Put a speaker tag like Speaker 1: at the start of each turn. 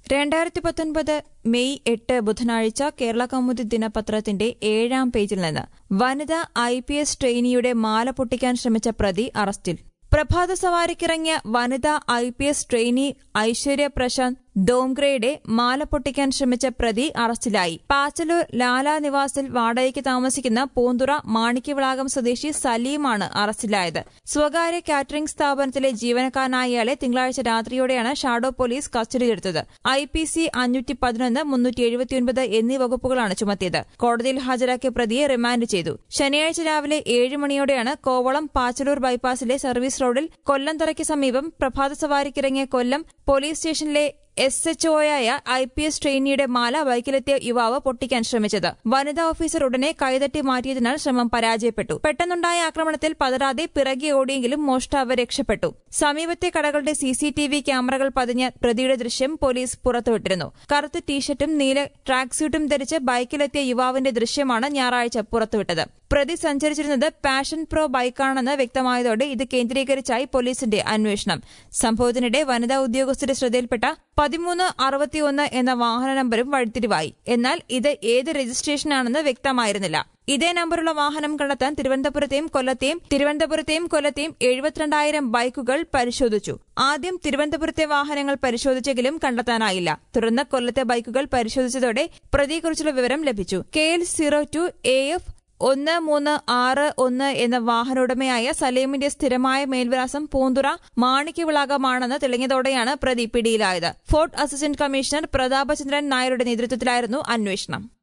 Speaker 1: രണ്ടായിരത്തി പത്തൊൻപത് മെയ് എട്ട് ബുധനാഴ്ച കേരള കൗമുദി ദിനപത്രത്തിന്റെ ഏഴാം പേജിൽ നിന്ന് വനിതാ ഐ പി എസ് ട്രെയിനിയുടെ മാല പൊട്ടിക്കാൻ ശ്രമിച്ച പ്രതി അറസ്റ്റിൽ പ്രഭാത സവാരിക്കിറങ്ങിയ വനിതാ I P S trainee Aishwarya Prashant ഡോംഗ്രയുടെ മാല പൊട്ടിക്കാൻ ശ്രമിച്ച പ്രതി അറസ്റ്റിലായി പാച്ചലൂർ ലാല നിവാസിൽ വാടകയ്ക്ക് താമസിക്കുന്ന പൂന്തുറ മാണിക്യവിളാകം സ്വദേശി സലീമാണ് അറസ്റ്റിലായത് സ്വകാര്യ കാറ്ററിംഗ് സ്ഥാപനത്തിലെ ജീവനക്കാരനായ ഇയാളെ തിങ്കളാഴ്ച രാത്രിയോടെയാണ് ഷാഡോ പോലീസ് കസ്റ്റഡിയിലെടുത്തത് ഐ പി സി അഞ്ഞൂറ്റി പതിനൊന്ന് മുന്നൂറ്റി എഴുപത്തിയൊൻപത് എന്നീ വകുപ്പുകളാണ് ചുമത്തിയത് കോടതിയിൽ ഹാജരാക്കിയ പ്രതിയെ റിമാൻഡ് ചെയ്തു ശനിയാഴ്ച രാവിലെ ഏഴ് മണിയോടെയാണ് കോവളം പാച്ചലൂർ ബൈപ്പാസിലെ സർവീസ് റോഡിൽ കൊല്ലംതറയ്ക്ക് സമീപം പ്രഭാത സവാരിക്കിറങ്ങിയ കൊല്ലം പോലീസ് സ്റ്റേഷനിലെ എസ് എച്ച് ഒയായ ഐ പി എസ് ട്രെയിനിയുടെ മാല ബൈക്കിലെത്തിയ യുവാവ് പൊട്ടിക്കാൻ ശ്രമിച്ചത് വനിതാ ഓഫീസർ ഉടനെ കൈതട്ടി മാറ്റിയതിനാൽ ശ്രമം പരാജയപ്പെട്ടു പെട്ടെന്നുണ്ടായ ആക്രമണത്തിൽ പതറാതെ പിറകെ ഓടിയെങ്കിലും മോഷ്ടാവ് രക്ഷപ്പെട്ടു സമീപത്തെ കടകളുടെ സി സി ടി വി ക്യാമറകൾ പതിഞ്ഞ പ്രതിയുടെ ദൃശ്യം പോലീസ് പുറത്തുവിട്ടിരുന്നു കറുത്ത ടീഷർട്ടും നീല ട്രാക്ക് സ്യൂട്ടും ധരിച്ച് ബൈക്കിലെത്തിയ യുവാവിന്റെ ദൃശ്യമാണ് ഞായറാഴ്ച പുറത്തുവിട്ടത് പ്രതി സഞ്ചരിച്ചിരുന്നത് പാഷൻ പ്രോ ബൈക്കാണെന്ന് വ്യക്തമായതോടെ ഇത് കേന്ദ്രീകരിച്ചായി പോലീസിന്റെ അന്വേഷണം സംഭവത്തിനിടെ വനിതാ ഉദ്യോഗസ്ഥരുടെ ശ്രദ്ധയിൽപ്പെട്ട പതിമൂന്ന് അറുപത്തിയൊന്ന് എന്ന വാഹന നമ്പരും വഴിത്തിരിവായി എന്നാൽ ഇത് ഏത് രജിസ്ട്രേഷനാണെന്ന് വ്യക്തമായിരുന്നില്ല ഇതേ നമ്പറുള്ള വാഹനം കണ്ടെത്താൻ തിരുവനന്തപുരത്തെയും കൊല്ലത്തെയും തിരുവനന്തപുരത്തെയും കൊല്ലത്തെയും എഴുപത്തിരണ്ടായിരം ബൈക്കുകൾ പരിശോധിച്ചു ആദ്യം തിരുവനന്തപുരത്തെ വാഹനങ്ങൾ പരിശോധിച്ചെങ്കിലും കണ്ടെത്താനായില്ല തുടർന്ന് കൊല്ലത്തെ ബൈക്കുകൾ പരിശോധിച്ചതോടെ പ്രതിയെക്കുറിച്ചുള്ള വിവരം ലഭിച്ചു K L zero two A F ഒന്ന് മൂന്ന് ആറ് ഒന്ന് എന്ന വാഹനോടമയായ സലീമിന്റെ സ്ഥിരമായ മേൽവിലാസം പൂന്തുറ മാണിക്യവിളാകമാണെന്ന് തെളിഞ്ഞതോടെയാണ് പ്രതി പിടിയിലായത് ഫോർട്ട് അസിസ്റ്റന്റ് കമ്മീഷണർ പ്രതാപചന്ദ്രൻ നായരുടെ നേതൃത്വത്തിലായിരുന്നു അന്വേഷണം